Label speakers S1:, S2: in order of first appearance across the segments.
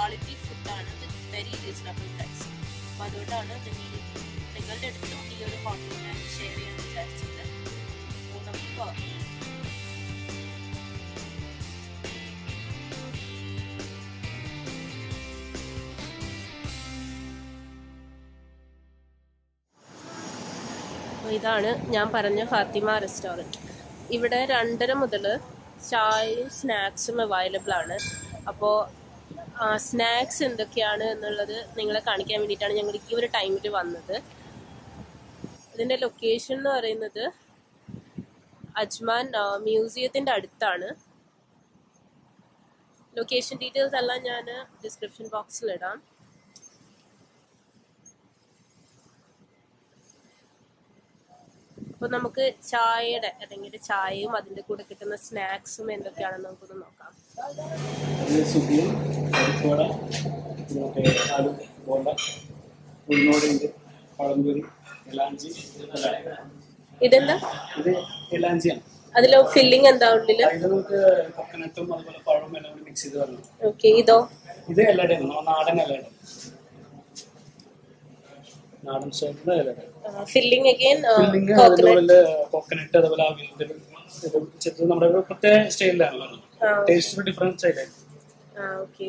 S1: Quality ഫുഡാണ് very reasonable price അപ്പോൾ അതുകൊണ്ടാണ് നിങ്ങൾ നിങ്ങളുടെ അടുത്തും ഈ ഒരു ഹോട്ടൽ ഞാൻ ഷെയർ ചെയ്യാൻ വിചാരിച്ചത് അപ്പോൾ നമുക്ക് പോവാം അപ്പോൾ ഇതാണ് ഞാൻ പറഞ്ഞ ഫാത്തിമ റെസ്റ്റോറൻറ്റ് ഇവിടെ രണ്ടര മുതൽ ചായയും സ്നാക്സും അവൈലബിൾ ആണ് അപ്പോൾ സ്നാക്സ് എന്തൊക്കെയാണ് എന്നുള്ളത് നിങ്ങളെ കാണിക്കാൻ വേണ്ടിയിട്ടാണ് ഞങ്ങൾ ഈ ഒരു ടൈമിൽ വന്നത് ഇതിൻ്റെ ലൊക്കേഷൻ എന്ന് പറയുന്നത് അജ്മാൻ മ്യൂസിയത്തിൻ്റെ അടുത്താണ് ലൊക്കേഷൻ ഡീറ്റെയിൽസ് എല്ലാം ഞാൻ ഡിസ്ക്രിപ്ഷൻ ബോക്സിൽ ഇടാം അപ്പോൾ നമുക്ക് ചായയുടെ അല്ലെങ്കിൽ ചായയും അതിൻ്റെ കൂടെ കിട്ടുന്ന സ്നാക്സും എന്തൊക്കെയാണെന്ന് നമുക്കൊന്ന് നോക്കാം
S2: ഇത് സുഖിയും പരിപ്പുവട മറ്റേ ആലു ബോണ്ട ഉഴുന്നോടുണ്ട് പഴംപൊരി എലാഞ്ചി എല്ലാം.
S1: ഇതെന്താ
S2: ഇത് എലാഞ്ചിയാണ്
S1: അതിൽ ഫില്ലിംഗ് എന്താ ഉള്ളില്
S2: അതിൽ നമുക്ക് കൊക്കനട്ടും അതുപോലെ പഴവും എല്ലാം കൂടി മിക്സ് ചെയ്ത് വരണം
S1: ഓക്കെ ഇതോ
S2: ഇത് എല്ലടയാണ് നമ്മുടെ നാടൻ എല്ലട നാടൻ സ്റ്റൈലിലെ എല്ലട
S1: ഫില്ലിംഗ് അഗെയിൻ
S2: ഫില്ലിങ് അതിൻ്റെ ഉള്ളിൽ കൊക്കനട്ട് അതുപോലെ അവിയൽ ഇത് ചെറുത് നമ്മുടെ ഒരു പ്രത്യേക സ്റ്റൈലിലാണ്
S1: ആ.
S2: ടേസ്റ്റ് ഡിഫറെന്റ് സ്റ്റൈലായി
S1: ആ ഓക്കെ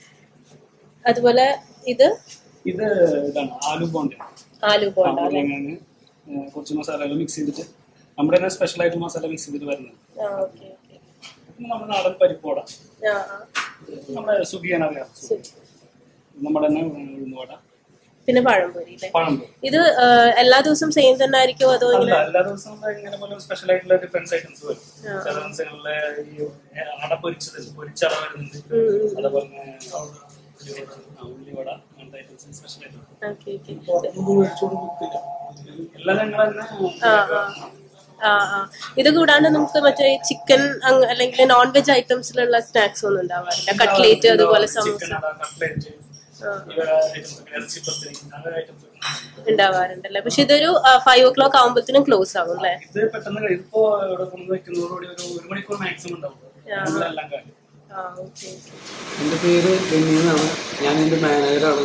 S1: അതുപോലെ ഇത്
S2: ഇത് ഇതാണ് ആലു ബോണ്ട
S1: ആലു ബോണ്ട അല്ലേ
S2: ഉരുളക്കിഴങ്ങ്, ഏഹ് കുറച്ച് മസാലകൾ മിക്സ് ചെയ്തിട്ട് നമ്മുടെ തന്നെ സ്പെഷ്യൽ ആയിട്ട് മസാല മിക്സ് ചെയ്തിട്ട് വരുന്നത്
S1: ആ ഓക്കെ ഓക്കെ
S2: പിന്നെ നമ്മുടെ നാടൻ പരിപ്പോട
S1: ആ ആ
S2: നമ്മുടെ സുഖിയാണ് അറിയാം
S1: ശരി.
S2: നമ്മുടെ തന്നെ ഉഴുന്നുവട
S1: പിന്നെ പഴംപൊരി അല്ലേ
S2: പഴംപൊരി
S1: ഇത് ആ, എല്ലാ ദിവസവും സെയിം തന്നെ ആയിരിക്കുമോ അതോ
S2: അല്ല
S1: ഇങ്ങനെ
S2: എല്ലാ ദിവസവും ഇങ്ങനെ പോലെ സ്പെഷ്യൽ ആയിട്ടുള്ള ഡിഫറൻസ് ഐറ്റംസ് വരും
S1: ആ.
S2: ചില ദിവസങ്ങളിലെ ഈ അട പൊരിച്ചത് പൊരിച്ച അട വരുന്നുണ്ട്
S1: ഉം, ഉം.
S2: അതുപോലെ തന്നെ ഉള്ളിവട ആ, ഉള്ളിവട അങ്ങനത്തെ ഐറ്റംസ് സ്പെഷ്യൽ ആയിട്ട്
S1: ഓക്കെ ഓക്കെ
S2: എല്ലാം ഞങ്ങൾ തന്നെ
S1: ആ ആ ആ ആ ഇത് കൂടാണ്ട് നമുക്ക് മറ്റേ ചിക്കൻ അല്ലെങ്കിൽ നോൺ വെജ് ഐറ്റംസിലുള്ള സ്നാക്സ് ഒന്നും ഉണ്ടാവാറില്ല കട്ട്ലേറ്റ് അതുപോലെ സമൂസ
S2: ചിക്കൻ അട കട്ട്ലേറ്റ്
S1: ആ,
S2: ഐറ്റംസ് ഇറച്ചി പത്തിരി അങ്ങനെ ഐറ്റംസ്
S1: ഉണ്ടാവാറുണ്ടല്ലേ പക്ഷെ ഇതൊരു ഫൈവ് ഓ ക്ലോക്ക് ആകുമ്പോഴത്തേനും ക്ലോസ് ആവും അല്ലേ
S2: ഇത് പെട്ടെന്ന് കഴിയും. ഇതിപ്പോ ഇവിടെ കൊണ്ടു വെക്കുന്നതോടുകൂടി ഒരു ഒരു മണിക്കൂർ മാക്സിമം ഉണ്ടാവും
S1: ആ.
S2: നമ്മളെല്ലാം കാര്യം
S1: ആ ഓക്കെ ഓക്കെ
S3: എൻ്റെ പേര് ബെന്നീന്നാണ് ഞാൻ എൻ്റെ മാനേജറാണ്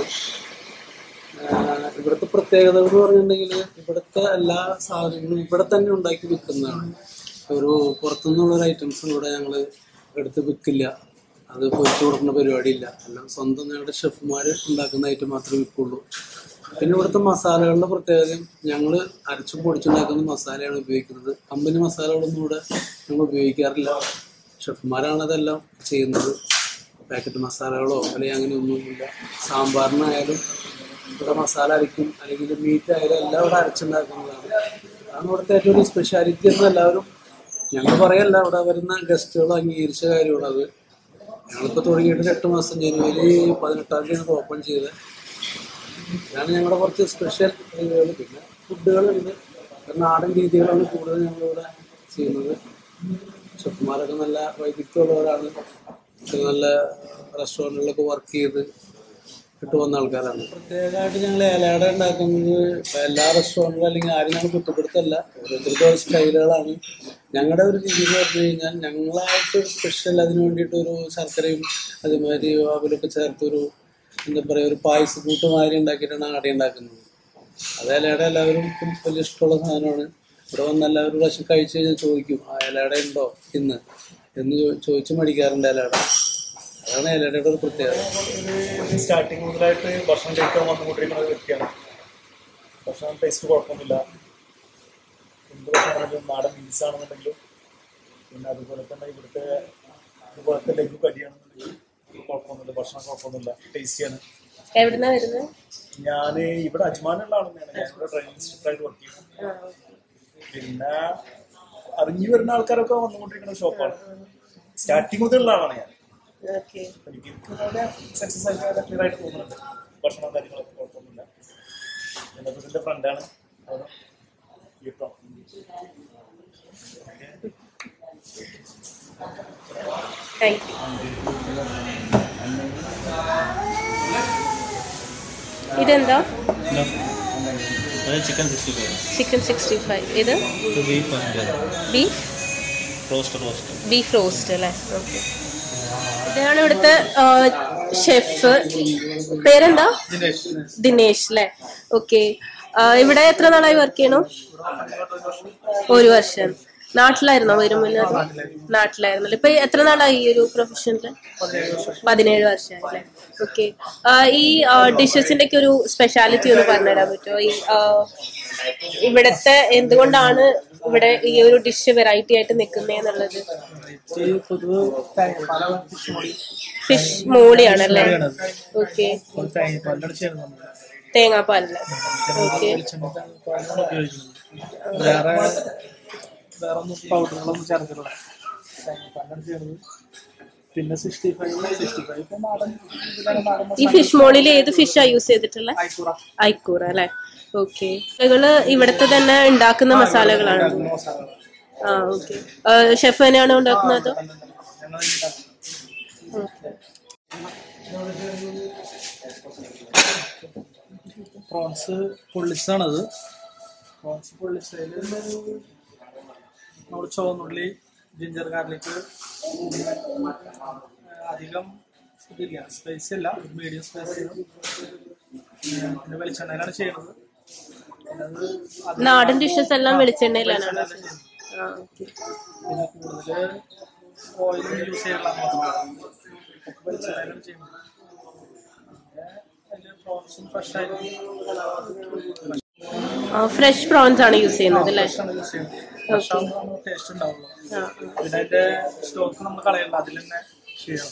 S3: ആഹ് ഇവിടുത്തെ പ്രത്യേകത എന്ന് പറഞ്ഞിട്ടുണ്ടെങ്കിൽ ഇവിടുത്തെ എല്ലാ സാധനങ്ങളും ഇവിടെ തന്നെ ഉണ്ടാക്കി വിൽക്കുന്നതാണ് ഒരു പുറത്തുനിന്നുള്ള ഒരു ഐറ്റംസും ഇവിടെ ഞങ്ങൾ എടുത്ത് വിൽക്കില്ല അത് പൊരിച്ചു കൊടുക്കുന്ന പരിപാടിയില്ല എല്ലാം സ്വന്തം ഞങ്ങളുടെ ഷെഫുമാർ ഉണ്ടാക്കുന്ന ഐറ്റം മാത്രമേ വിൽക്കുള്ളൂ പിന്നെ ഇവിടുത്തെ മസാലകളുടെ പ്രത്യേകതയും ഞങ്ങൾ അരച്ചും പൊടിച്ചുണ്ടാക്കുന്ന മസാലയാണ് ഉപയോഗിക്കുന്നത് കമ്പനി മസാലകളൊന്നും ഇവിടെ ഞങ്ങൾ ഉപയോഗിക്കാറില്ല ഷെഫുമാരാണ് അതെല്ലാം ചെയ്യുന്നത് പാക്കറ്റ് മസാലകളോ അല്ലെങ്കിൽ അങ്ങനെ ഒന്നുമില്ല സാമ്പാറിനായാലും ഇവിടെ മസാല അരയ്ക്കും അല്ലെങ്കിൽ മീറ്റ് ആയാലും എല്ലാം ഇവിടെ അരച്ചുണ്ടാക്കുന്നതാണ് അതാണ് ഇവിടുത്തെ ഏറ്റവും ഒരു സ്പെഷ്യാലിറ്റി എന്ന് എല്ലാവരും ഞങ്ങൾ പറയല്ല ഇവിടെ വരുന്ന ഗസ്റ്റുകൾ അംഗീകരിച്ച കാര്യമാണ് അത് ഞങ്ങളിപ്പോൾ തുടങ്ങിയിട്ട് ഒരു എട്ട് മാസം ജനുവരി പതിനെട്ടാം തീയതിയാണ് ഓപ്പൺ ചെയ്തത് ഇതാണ് ഞങ്ങളുടെ കുറച്ച് സ്പെഷ്യൽ രീതികൾ പിന്നെ ഫുഡുകളുണ്ട് നാടൻ രീതികളാണ് കൂടുതൽ ഞങ്ങളിവിടെ ചെയ്യുന്നത് ഷെഫ്മാരൊക്കെ നല്ല വൈദഗ്ധ്യമുള്ളവരാണ് ഒക്കെ നല്ല റെസ്റ്റോറൻറ്റുകളിലൊക്കെ വർക്ക് ചെയ്ത് ഇട്ട് വന്ന ആൾക്കാരാണ് പ്രത്യേകമായിട്ട് ഞങ്ങൾ ഇലയട ഉണ്ടാക്കുന്നത് ഇപ്പൊ എല്ലാ റെസ്റ്റോറൻറ്റിലും അല്ലെങ്കിൽ ആരും ഞങ്ങൾ കുറ്റപ്പെടുത്തല്ല ഓരോരുത്തർക്കും ഓരോ സ്റ്റൈലുകളാണ് ഞങ്ങളുടെ ഒരു രീതി എന്ന് പറഞ്ഞു കഴിഞ്ഞാൽ ഞങ്ങളായിട്ട് സ്പെഷ്യൽ അതിന് വേണ്ടിയിട്ട് ഒരു ശർക്കരയും അതുമാതിരി അവലൊക്കെ ചേർത്തൊരു എന്താ പറയുക ഒരു പായസ കൂട്ടുമാതിരി ഉണ്ടാക്കിയിട്ടാണ് അട ഉണ്ടാക്കുന്നത് അത് ഇലയട എല്ലാവരും വലിയ ഇഷ്ടമുള്ള സാധനമാണ് ഇവിടെ വന്ന് എല്ലാവരും പ്രാവശ്യം കഴിച്ചു കഴിഞ്ഞാൽ ചോദിക്കും ആ ഇലയട ഉണ്ടോ ഇന്ന് എന്ന് ചോ- ചോദിച്ച് മേടിക്കാറുണ്ട് ഇലയട അതാണ് ഇലയടയുടെ ഒരു പ്രത്യേകത
S2: സ്റ്റാർട്ടിങ് മുതലായിട്ട് ഭക്ഷണം കഴിക്കാൻ വന്നുകൊണ്ടിരിക്കുന്ന ഒരു വ്യക്തിയാണ് ഭക്ഷണം ടേസ്റ്റ് കുഴപ്പമൊന്നുമില്ല എന്ത് ഭക്ഷണമാണെങ്കിലും നാടൻ മീൽസ് ആണെന്നുണ്ടെങ്കിലും പിന്നെ അതുപോലെ തന്നെ ഇവിടുത്തെ ഇതുപോലത്തെ ലഘു കടിയാണെന്നുണ്ടെങ്കിലും കുഴപ്പമൊന്നുമില്ല ഭക്ഷണം കുഴപ്പമൊന്നുമില്ല ടേസ്റ്റിയാണ്
S1: എവിടുന്നാ വരുന്നത്
S2: ഞാൻ ഇവിടെ അജ്മാനുള്ള ആളെന്നെയാണ് ഞാൻ ഇവിടെ ഡ്രൈവിംഗ് ഇൻസ്ട്രക്ടറായിട്ട് വർക്ക് ചെയ്യുന്നത്
S1: ആ
S2: പിന്നെ അറിഞ്ഞു വരുന്ന ആൾക്കാരൊക്കെ വന്നുകൊണ്ടിരിക്കുന്ന ഷോപ്പാണ് സ്റ്റാർട്ടിങ് മുതലുള്ള ആളാണ് ഞാൻ
S1: ഓക്കെ
S2: എനിക്ക് വളരെ സക്സസ് ആയിട്ട് ക്ലിയർ ആയിട്ട് തോന്നുന്നുണ്ട് ഭക്ഷണം കാര്യങ്ങളൊക്കെ കുഴപ്പമൊന്നുമില്ല എൻ്റെ ഇതിൻ്റെ ഫ്രണ്ടാണ് അവരും കേട്ടോ
S1: താങ്ക് യു ഇതെന്താ
S4: chicken sixty five
S1: chicken sixty five ഇത്
S4: beef hundred
S1: beef
S4: roast roast
S1: beef roast അല്ലേ ഓക്കെ ഇതാണ് ഇവിടുത്തെ ഷെഫ് പേരെന്താ ദിനേശ് അല്ലേ ഓക്കെ ഇവിടെ എത്ര നാളായി വർക്ക് ചെയ്യണു ഒരു വർഷം നാട്ടിലായിരുന്നോ വരും മുന്നേ നാട്ടിലായിരുന്നല്ലോ ഇപ്പൊ എത്ര നാളായി ഈ ഒരു പ്രൊഫഷനില് പതിനേഴ് വർഷമായി അല്ലേ ഓക്കെ ഈ ഡിഷസിന്റെ ഒക്കെ ഒരു സ്പെഷ്യാലിറ്റി ഒന്ന് പറഞ്ഞുതരാൻ പറ്റുമോ ഈ ആ, ഇവിടത്തെ എന്തുകൊണ്ടാണ് ഇവിടെ ഈ ഒരു ഡിഷ് വെറൈറ്റി ആയിട്ട് നിൽക്കുന്നതെന്നുള്ളത്
S3: പൊതുവെ പല ഫിഷ് മോളി
S1: ഫിഷ് മോളിയാണല്ലേ ഓക്കെ
S3: പല്ലട ചെയ്യുന്നത് നമ്മൾ
S1: തേങ്ങാപ്പാലല്ലേ ഓക്കെ
S3: വെളിച്ചെണ്ണ ഉപയോഗിക്കുന്നത് വേറെ വേറെ ഒന്നും പൗഡറുകളൊന്നും ചേർത്തില്ല പല്ലട ചെയ്യുന്നത് പിന്നെ സിക്സ്റ്റി ഫൈവ് സിക്സ്റ്റി ഫൈവ് ഇപ്പൊ നാടൻ ഇതിലാണ് നാടൻ
S1: ഈ ഫിഷ് മോളിൽ ഏത് ഫിഷാ യൂസ് ചെയ്തിട്ടുള്ളത്
S3: മസാല
S1: ഐക്കൂറ അല്ലെ ഓക്കെ ഇവകള് ഇവിടത്തെ തന്നെ ഉണ്ടാക്കുന്ന മസാലകളാണ്
S3: മസാലകൾ
S1: ആ ഓക്കെ ഷെഫ് തന്നെയാണോ ഉണ്ടാക്കുന്നത്
S3: ഞങ്ങൾ
S1: ഓക്കെ
S3: പ്രോൺസ് പൊള്ളിച്ചതാണത് പ്രോൺസ് പൊള്ളിച്ചതിൽ നമ്മൾ ചുവന്നുള്ളി ജിഞ്ചർ ഗാർലിക് അധികം ഇതില്ല സ്പൈസി അല്ല മീഡിയം സ്പൈസി പിന്നെ വെളിച്ചെണ്ണയിലാണ് ചെയ്യുന്നത് പിന്നെ അത് അത്
S1: നാടൻ ഡിഷസ് എല്ലാം വെളിച്ചെണ്ണയിലാണ്
S3: വെളിച്ചെണ്ണയിലാണ് ചെയ്യുന്നത്.
S1: ആ ഓക്കെ
S3: പിന്നെ കൂടുതൽ ഓയിൽ യൂസ് ചെയ്യാനുള്ള വെളിച്ചെണ്ണയിലാണ് ചെയ്യുന്നത് പിന്നെ അതിൽ പ്രോൺസും ഫ്രഷ് ആയിട്ട്
S1: ഫ്രഷ് പ്രോൺസ് ആണ് യൂസ് ചെയ്യുന്നത് അല്ലേ
S3: ടേസ്റ്റ് ഉണ്ടാവുള്ളൂ
S1: ആ,
S3: പിന്നെ അതിന്റെ സ്റ്റോക്ക് നമ്മൾ കളയണ്ട അതിൽ തന്നെ ചെയ്യണം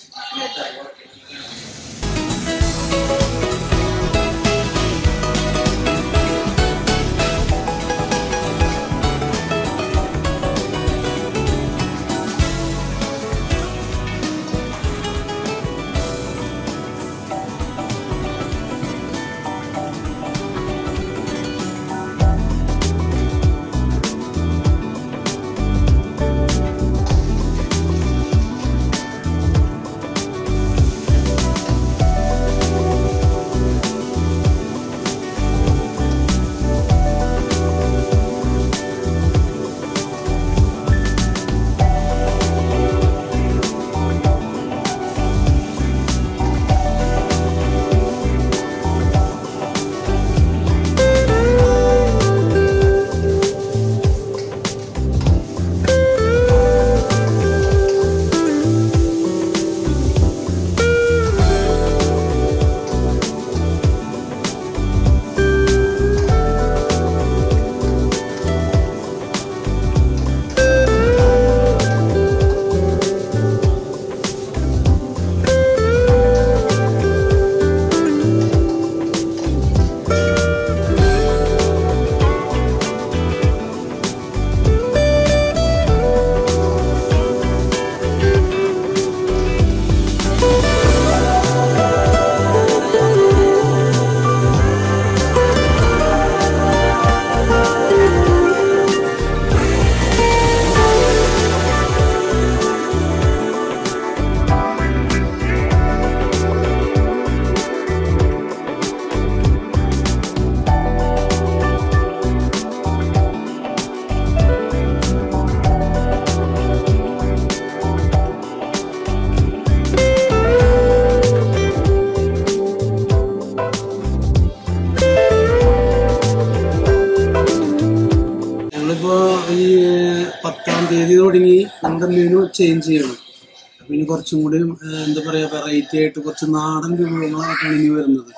S4: ഞങ്ങളിപ്പോ ഈ പത്താം തീയതി തുടങ്ങി നമ്മുടെ മെനു ചേഞ്ച് ചെയ്യണം അപ്പൊ ഇനി കുറച്ചും കൂടി ഏഹ്, എന്താ പറയാ വെറൈറ്റി ആയിട്ട് കുറച്ച് നാടൻ വിഭവങ്ങളായിട്ടാണ് ഇനി വരുന്നത്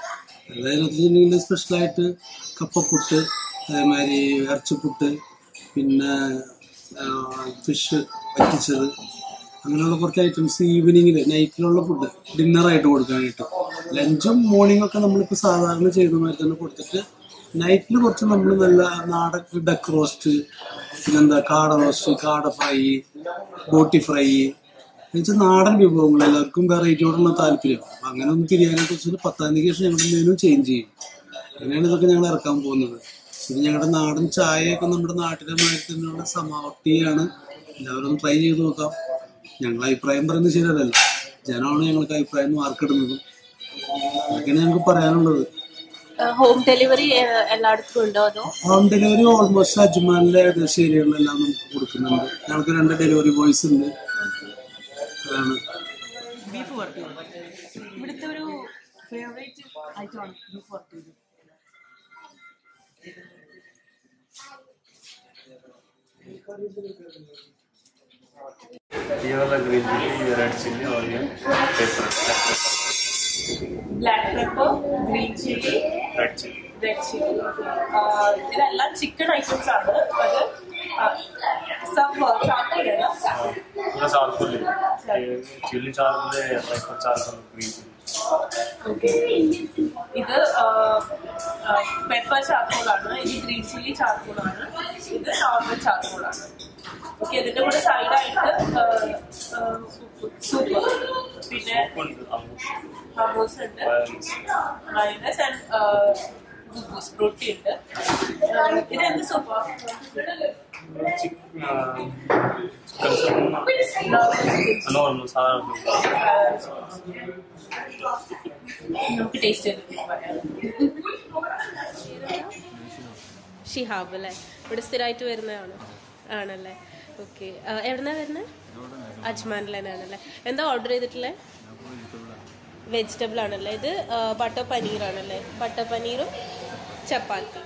S4: അതായത് സ്പെഷ്യലായിട്ട് കപ്പപ്പുട്ട് അതേമാതിരി ഇറച്ചിപ്പുട്ട് പിന്നെ ഫിഷ് വറ്റിച്ചത് അങ്ങനെയുള്ള കുറച്ച് ഐറ്റംസ് ഈവനിങ്ങിൽ നൈറ്റിലുള്ള ഫുഡ് ഡിന്നറായിട്ട് കൊടുക്കാനായിട്ട് ലഞ്ചും മോർണിംഗ് ഒക്കെ നമ്മളിപ്പോൾ സാധാരണ ചെയ്യുന്ന മാതിരി തന്നെ കൊടുത്തിട്ട് നൈറ്റിൽ കുറച്ച് നമ്മൾ നല്ല നാടൻ ഡക്ക് റോസ്റ്റ് പിന്നെന്താ കാട റോസ്റ്റ് കാട ഫ്രൈ ബോട്ടി ഫ്രൈ എന്നുവെച്ചാൽ നാടൻ വിഭവങ്ങൾ എല്ലാവർക്കും വെറൈറ്റിയോടുള്ള താല്പര്യം അപ്പൊ അങ്ങനെ ഒന്ന് തിരിയാനെ കുറിച്ച് പത്താം തീയതി ശേഷം ഞങ്ങളുടെ മെനു ചേഞ്ച് ചെയ്യും അങ്ങനെയാണ് ഇതൊക്കെ ഞങ്ങൾ ഇറക്കാൻ പോകുന്നത് പിന്നെ ഞങ്ങളുടെ നാടൻ ചായയൊക്കെ നമ്മുടെ നാട്ടിലെ മാതിരി തന്നെയുള്ള സമാപ്തിയാണ് എല്ലാവരും ഒന്ന് ട്രൈ ചെയ്ത് നോക്കാം ഞങ്ങൾ അഭിപ്രായം പറയുന്നത് ശരിയല്ല ജനമാണ് ഞങ്ങൾക്ക് അഭിപ്രായം മാർക്കിടുന്നതും അതൊക്കെയാണ് ഞങ്ങൾക്ക് പറയാനുള്ളത്
S1: ഹോം ഡെലിവറി എല്ലായിടത്തും ഉണ്ടോ അതോ
S4: ഹോം ഡെലിവറി ഓൾമോസ്റ്റ് അജ്മാനിലെ ഏകദേശം ഏരിയകളിലെല്ലാം നമുക്ക് കൊടുക്കുന്നുണ്ട് ഞങ്ങൾക്ക് രണ്ട് ഡെലിവറി ബോയ്സ് ഉണ്ട് അതാണ്
S5: ബീഫ് വർക്ക് ഇവിടുത്തെ ഒരു
S1: ആയിട്ടാണ് യു ഫോർട്ടി
S2: ये वाला ग्रीन चिल्ली ये रेड चिल्ली और ये pepper
S1: black pepper green chilli
S2: red chilli
S1: red chilli ഇതെല്ലാം ചിക്കൻ ഐറ്റംസ് ആണ് അത് സബ് ചാർക്കോളാണ്
S2: पूरा चारकोल है ये चिल्ली चारकोल है पेपर चारकोल ग्रीन चिल्ली
S1: ഇത് പെപ്പർ ചാർക്കോളാണ് ഇത് ഗ്രീൻ ചില്ലി ചാർക്കോളാണ് ഇത് നോർമൽ ചാർക്കോളാണ് ഓക്കെ ഇതിന്റെ കൂടെ സൈഡായിട്ട് സൂപ്പ് പിന്നെ ഹമൂസ് ഉണ്ട് മൈനസ് ആൻഡ് ഗുബൂസ് റൊട്ടി ഉണ്ട് Uh, ഇത് എന്ത് സൂപ്പാ
S2: नॉर्मल सारा
S1: നമുക്ക് ടേസ്റ്റ് ചെയ്ത് പറയാം ഷിഹാബ് അല്ലേ ഇവിടെ സ്ഥിരമായിട്ട് വരുന്നതാണ് ആണല്ലേ ഓക്കെ എവിടുന്നാ വരുന്നത് അജ്മാനിൽ തന്നെയാണല്ലേ എന്താ ഓർഡർ ചെയ്തിട്ടുള്ളത് വെജിറ്റബിൾ ആണല്ലേ ഇത് ബട്ടർ പനീറാണല്ലേ ബട്ടർ പനീറും ചപ്പാത്തി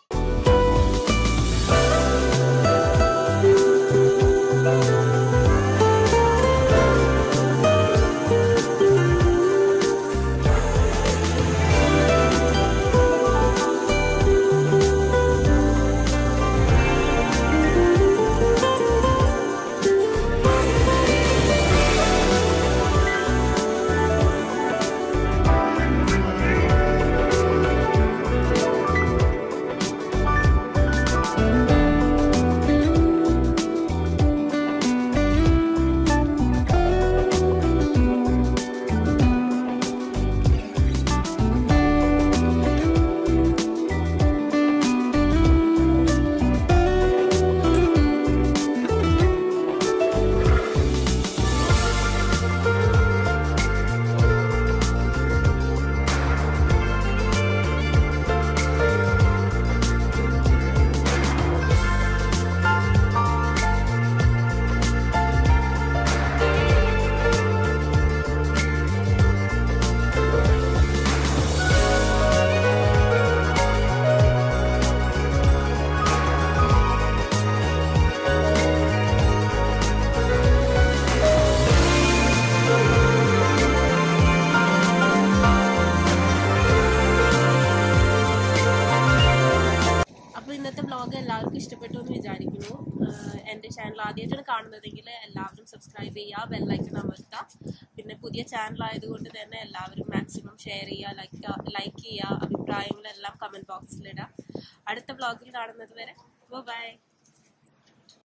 S1: അപ്പോൾ ഇന്നത്തെ വ്ളോഗ് എല്ലാവർക്കും ഇഷ്ടപ്പെട്ടു എന്ന് വിചാരിക്കുന്നു ആഹ് എൻ്റെ ചാനൽ ആദ്യമായിട്ടാണ് കാണുന്നതെങ്കിൽ എല്ലാവരും സബ്സ്ക്രൈബ് ചെയ്യുക ബെല്ലൈക്കൺ അമർത്തുക പിന്നെ പുതിയ ചാനൽ ആയതുകൊണ്ട് തന്നെ എല്ലാവരും മാക്സിമം ഷെയർ ചെയ്യുക ലൈക്ക് ലൈക്ക് ചെയ്യുക അഭിപ്രായങ്ങളെല്ലാം കമൻറ്റ് ബോക്സിലിടുക അടുത്ത വ്ളോഗിൽ കാണുന്നത് വരെ ബൈ